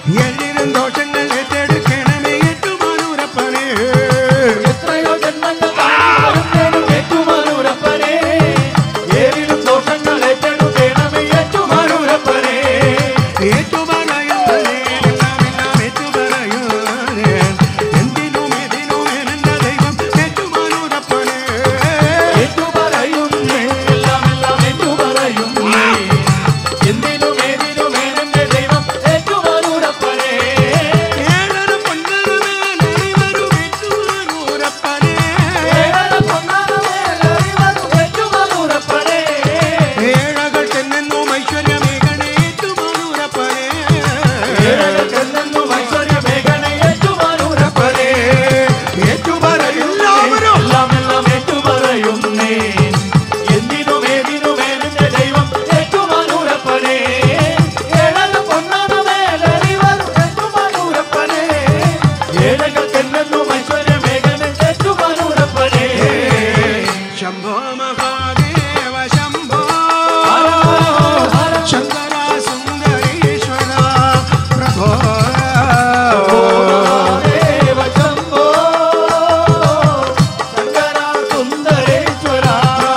എല്ലിനും ദോഷങ്ങൾ ഏറ്റെടുക്കണമേ ഏറ്റുമാനൂരപ്പനേ എത്രയോ ജന്മങ്ങൾ താണ്ടി വരുന്നേനും ഏറ്റുമാനൂരപ്പനേ. ഏറിലും ദോഷങ്ങൾ ഏറ്റെടുക്കേണമേ ഏറ്റുമാനൂരപ്പനേ. ഏറ്റുപറയുന്നേ എല്ലാം എല്ലാം ഏറ്റുപറയുന്നേ എന്തിനും ഏതിനും എന്റെ ദൈവം ഏറ്റുമാനൂരപ്പനേ ഏറ്റുപറയുന്നേ, എല്ലാം എല്ലാം ഏറ്റുപറയുന്നേ. എന്തിനും ഏതിനും ഏതെന്റെ ദൈവം ഏറ്റുമാനൂരപ്പനേ. ഏഴര പൊന്നരമേലറി വരും ഏറ്റുമാനൂരപ്പനേ ഏഴര പൊന്നാനമേലേറി വരും ഏറ്റുമാനൂരപ്പനേ. ഏഴകൾ ചെന്നെന്നും ഐശ്വര്യമേകണേ ഏറ്റുമാനൂരപ്പനേ ഏഴകൾക്കെന്നെന്നും ഐശ്വര്യമേകണേ ഏറ്റുമാനൂരപ്പനേ. ഏറ്റുപറയുന്നവരും എല്ലാം എല്ലാം ഏറ്റുപറയുന്നേ. എന്തിനും ഏതിനും ഏതിന്റെ ദൈവം ഏറ്റുമാനൂരപ്പനേ. ഏഴര പൊന്നാനമേലേറി വരും ഏറ്റുമാനൂരപ്പനേ. ഏഴകൾക്കെന്നെന്നും ഐശ്വര്യമേകണേ ഏറ്റുമാനൂരപ്പനേ. ശംഭോ മഹാദേവ ശംഭോ ഹര ഹര ശങ്കര സുന്ദരീശ്വര പ്രഭോ മഹാദേവ ശംഭോ. ശങ്കര സുന്ദരേശ്വര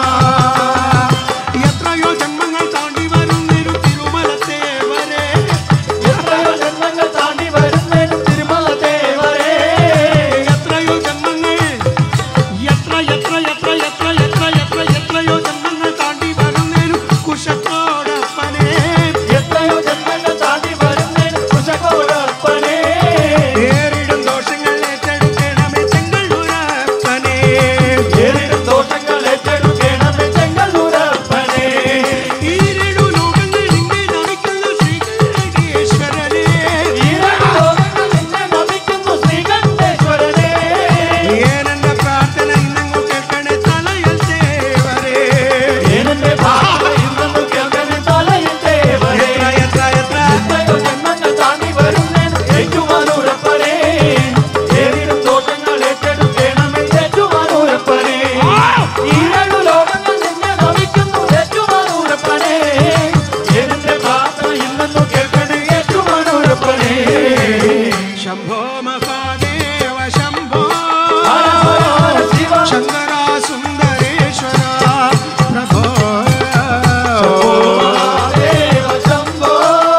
എത്രയോ ജന്മങ്ങൾ താണ്ടി വരുന്നൊരു തിരുമലത്തേവരെ എത്രയോ ജന്മങ്ങൾ താണ്ടി വരുന്നേനും തിരുമല ദേവരേ. എത്രയോ ജന്മങ്ങൾ എത്ര എത്ര എത്ര എത്ര എത്ര എത്ര എത്രയോ ജന്മങ്ങൾ താണ്ടി വരുന്നൊരു കുശത്തോടപ്പനെ എത്രയോ ജന്മങ്ങൾ താണ്ടി വരുന്നേനും കുശകോടപ്പനേ. ഏറിടും ദോഷങ്ങൾ ഏറ്റെടുക്കണമേ ചെങ്കള്ളൂരപ്പനെ ഏറിടും ദോഷങ്ങൾ ഏറ്റെടുക്കണമേ ചെങ്കല്ലൂരപ്പനേ. ഈരേഴു ലോകങ്ങൾ നിന്നെ നമിക്കുന്ന ശ്രീകണ്ഠേശ്വരനെ ഈരണ്ടു ലോകങ്ങൾ നിന്നെ നമിക്കുന്നു ശ്രീകണ്ഠേശ്വരനേ. ഏനെന്റെ പ്രാർത്ഥന ഇന്നങ്ങു കേൾക്കണേ തലയൽ ദേവരേ ഏനെന്റെ പ്രാർത്ഥന ഇന്നെന്നു കേൾക്കണേ തലയിൽ ദേവരേ. എത്ര എത്ര എത്ര എത്രയോ ജന്മങ്ങൾ താണ്ടി വരുന്നേനും ഏറ്റുമാനൂരപ്പനേ. ഏറിടും ദോഷങ്ങൾ ഏറ്റെടുക്കണമേ ഏറ്റുമാനൂരപ്പനേ. ഈരണ്ടു ലോകങ്ങൾ നിന്നെ നമിക്കുന്നു ഏറ്റുമാനൂരപ്പനേ. ഏനെന്റെ പ്രാർത്ഥന ഇന്നെന്നു കേൾക്കണേ ഏറ്റുമാനൂരപ്പനേ. ശംഭോ മഹാദേവ ശംഭോ ഹര ഹര ഹര ശിവ ശങ്കര സുന്ദരേശ്വര പ്രഭോ മഹാദേവ ശംഭോ.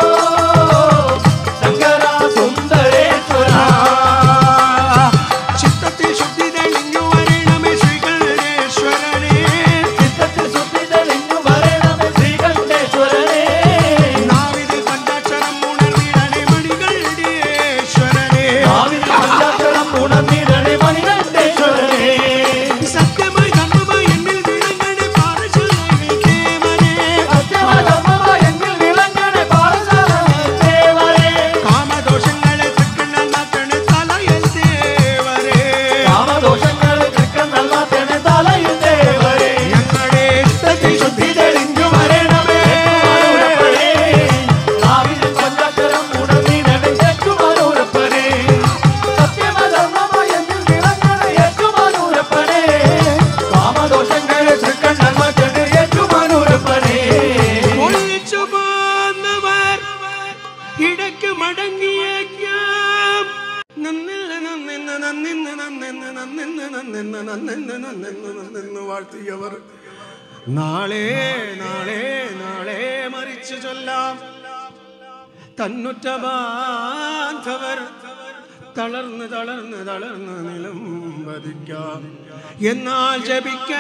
ശങ്കര സുന്ദരേശ്വര ചിത്തത്തിൽ ശുദ്ധി തെളിഞ്ഞു വരണമേ ശ്രീകണ്ഠേശ്വരനെ ചിത്തത്തിൽ ശുദ്ധി തെളിഞ്ഞു വരണമേ ശ്രീകണ്ഠേശ്വരനേ. നാവിതിൽ പഞ്ചാക്ഷരം ഉണർന്നിടണേ മണികളുടേശ്വരനെ ഭാവിയിൽ പഞ്ചാക്ഷരം ഉണർന്നിടണേ മണികണ്ഠേശ്വരനേ. സത്യമായി ധർമ്മമായി എന്നിൽ വിളങ്ങണേ പാറശാലയിൽ ദേവനെ സത്യധർമ്മമായി എന്നിൽ വിളങ്ങണേ പാറശാലദേവരേ. കാമദോഷങ്ങളെ തൃക്കണ്ണാൽ മാറ്റണേ തലയൽ ദേവരെ കാമദോഷങ്ങളെ തൃക്കണ്ണല്ലാത്തണേ തലയിൽ ദേവരേ. ഞങ്ങളുടെ ഇഷ്ടത്തിൽ ശുദ്ധി തെളിഞ്ഞു വരണമേ ഏറ്റുമാനൂരപ്പനേ. ഭാവിയിൽ പഞ്ചാക്ഷരം ഉണർന്നിടണേ ഏറ്റുമാനൂരപ്പനേ. സത്യധർമ്മമായി എന്നിൽ വിളങ്ങണേ ഏറ്റുമാനൂരപ്പനേ. കാമദോഷങ്ങളെ തൃക്കണ്ണല്ലാത്തണേ ഏറ്റുമാനൂരപ്പനേ. ഒളിച്ചു പോന്നവർ ഇടയ്ക്ക് മടങ്ങിയേക്കാം നന്നിന്ന് നന്നിന്ന് നന്നിന്ന് നന്നിന്ന് നന്നിന്ന് നന്നിന്ന് നന്നിന്ന് നന്നിന്ന് നന്നിന്ന് വാഴ്ത്തിയവർ നാളെ നാളെ നാളെ മരിച്ചു ചൊല്ലാം തന്നുറ്റ ബാന്ധവർ തളർന്ന് തളർന്ന് തളർന്ന് നിലം വധിക്കാം എന്നാൽ ജപിക്ക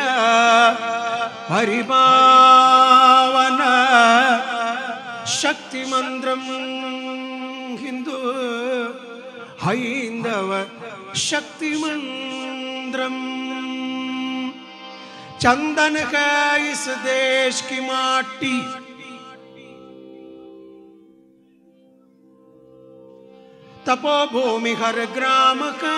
പരിപാവന ശക്തിമന്ത്രം ഹിന്ദു ഹൈന്ദവ ശക്തിമന്ത്രം चंदन है इस देश की माटी तपोभूमि हर ग्राम का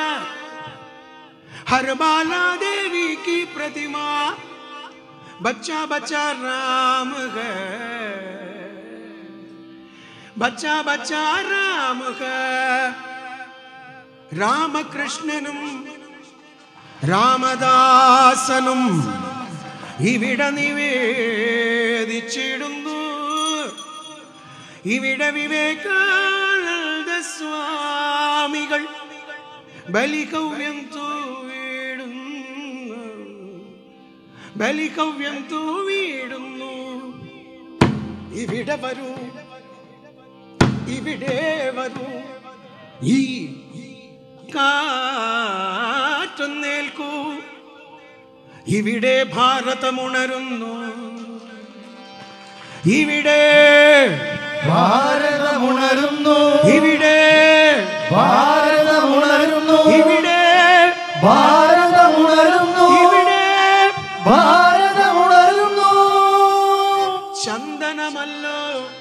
हर बाला देवी की प्रतिमा बच्चा बच्चा राम है बच्चा बच्चा राम है രാമകൃഷ്ണനും രാമദാസനും ഇവിടെ നിവേദിച്ചിടുന്നു ഇവിടെ വിവേകാനന്ദ സ്വാമികൾ ബലികവ്യം തൂവിടുന്നു ബലികവ്യം തൂവിടുന്നു ഇവിടെ വരൂ ഇവിടെ വരൂ ഈ കാറ്റൊന്നേൽക്കൂ ഇവിടെ ഭാരതമുണരുന്നു ഇവിടെ ഭാരതമുണരുന്നു ഇവിടെ ഭാരതമുണരുന്നു ഇവിടെ ഭാരതമുണരുന്നു ഇവിടെ ഭാരതമുണരുന്നു ചന്ദനമല്ലോ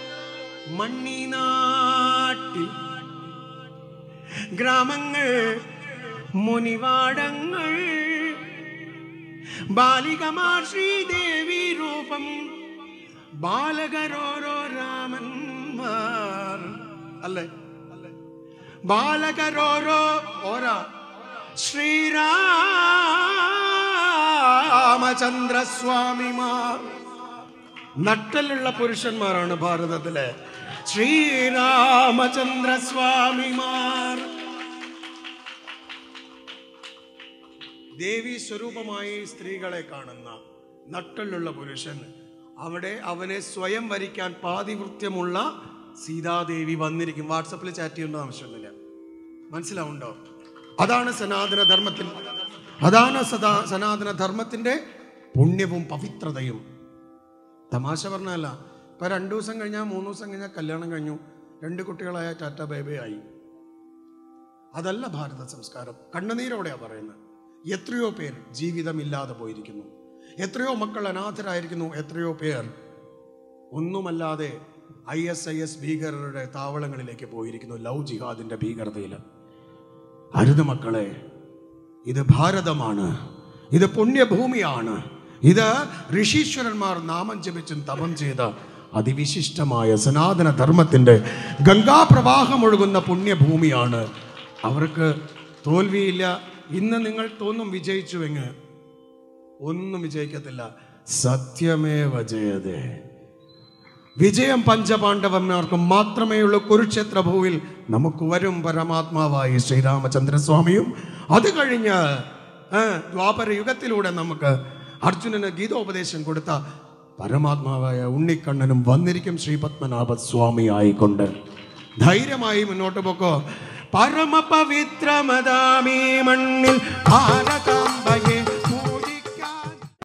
മണ്ണിനാട്ടിൽ ഗ്രാമങ്ങൾ മുനിവാടങ്ങൾ ബാലികമാർ ശ്രീദേവി രൂപം ബാലകരോരോ രാമന്മാർ അല്ലേ ബാലകരോരോ ഓരാ ശ്രീരാമചന്ദ്രസ്വാമിമാർ നട്ടലുള്ള പുരുഷന്മാരാണ് ഭാരതത്തിലെ ശ്രീരാമചന്ദ്രസ്വാമിമാർ ദേവി സ്വരൂപമായി സ്ത്രീകളെ കാണുന്ന നട്ടലുള്ള പുരുഷൻ അവിടെ അവനെ സ്വയം വരിക്കാൻ പാതിവൃത്യമുള്ള സീതാദേവി വന്നിരിക്കും വാട്സപ്പിൽ ചാറ്റ് ചെയ്യേണ്ട ആവശ്യമൊന്നുമില്ല മനസ്സിലാവുണ്ടോ അതാണ് സനാതന ധർമ്മത്തിൽ അതാണ് സദാ സനാതന ധർമ്മത്തിന്റെ പുണ്യവും പവിത്രതയും തമാശ പറഞ്ഞല്ല ഇപ്പൊ രണ്ടു ദിവസം കഴിഞ്ഞാൽ മൂന്ന് ദിവസം കഴിഞ്ഞാൽ കല്യാണം കഴിഞ്ഞു രണ്ട് കുട്ടികളായ ടാറ്റ ബേബേ ആയി അതല്ല ഭാരത സംസ്കാരം കണ്ണുനീരോടെയാ പറയുന്നത് എത്രയോ പേർ ജീവിതമില്ലാതെ പോയിരിക്കുന്നു എത്രയോ മക്കൾ അനാഥരായിരിക്കുന്നു എത്രയോ പേർ ഒന്നുമല്ലാതെ ഐ എസ് ഐ എസ് ഭീകരരുടെ താവളങ്ങളിലേക്ക് പോയിരിക്കുന്നു ലവ് ജിഹാദിന്റെ ഭീകരതയിൽ അരുത് മക്കളെ ഇത് ഭാരതമാണ് ഇത് പുണ്യഭൂമിയാണ് ഇത് ഋഷീശ്വരന്മാർ നാമം ജപിച്ചും തപം ചെയ്ത അതിവിശിഷ്ടമായ സനാതന ധർമ്മത്തിന്റെ ഗംഗാപ്രവാഹം ഒഴുകുന്ന പുണ്യഭൂമിയാണ് അവർക്ക് തോൽവിയില്ല ഇന്ന് നിങ്ങൾ തോന്നും വിജയിച്ചുവെങ്ങ് ഒന്നും വിജയിക്കത്തില്ല സത്യമേവ ജയതേ വിജയം പഞ്ചപാണ്ഡവന്മാർക്കും മാത്രമേ ഉള്ളൂ കുരുക്ഷേത്ര ഭൂവിൽ നമുക്ക് വരും പരമാത്മാവായി ശ്രീരാമചന്ദ്രസ്വാമിയും അത് കഴിഞ്ഞ് ആ, ദ്വാപര യുഗത്തിലൂടെ നമുക്ക് അർജുനന് ഗീതോപദേശം കൊടുത്ത പരമാത്മാവായ ഉണ്ണിക്കണ്ണനും വന്നിരിക്കും ശ്രീ പത്മനാഭ സ്വാമി ആയിക്കൊണ്ട് ധൈര്യമായി മുന്നോട്ട് പോക്കോ പരമപവിത്രമതാമീ മണ്ണിൽ ഭാരതാംബയെ